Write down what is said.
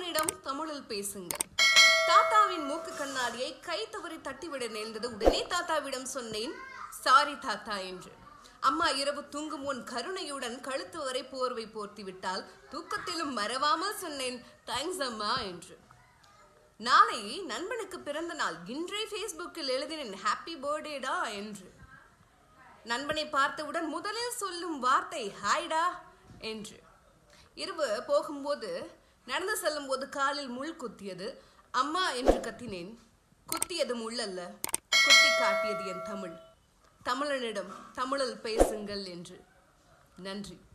தமிழனிடம் தமிழில் பேசுங்கள் தாத்தாவின் மூக்கு கண்ணாடியை கை தவறி தட்டிவிட நேர்ந்தது உடனே தாத்தாவிடம் சொன்னேன் சாரி தாத்தா என்று அம்மா இரவு தூங்கும் முன் கருணையுடன் கழுத்து வரை போர்வை போர்த்தி விட்டால் தூக்கத்திலும் மறவாமல் சொன்னேன் தேங்க்ஸ் அம்மா என்று நாளை நண்பனுக்கு பிறந்த நாள் இன்றே ஃபேஸ்புக்கில் எழுதினேன் ஹாப்பி பர்த்டேடா என்று நண்பனை பார்த்தவுடன் முதலில் சொல்லும் வார்த்தை ஹாய்டா என்று இரவு போகும்போது நடந்து செல்லும்போது காலில் முள் குத்தியது அம்மா என்று கத்தினேன் குத்தியது முள்ளல்ல குத்தி காட்டியது என் தமிழ் தமிழனிடம் தமிழில் பேசுங்கள் என்று நன்றி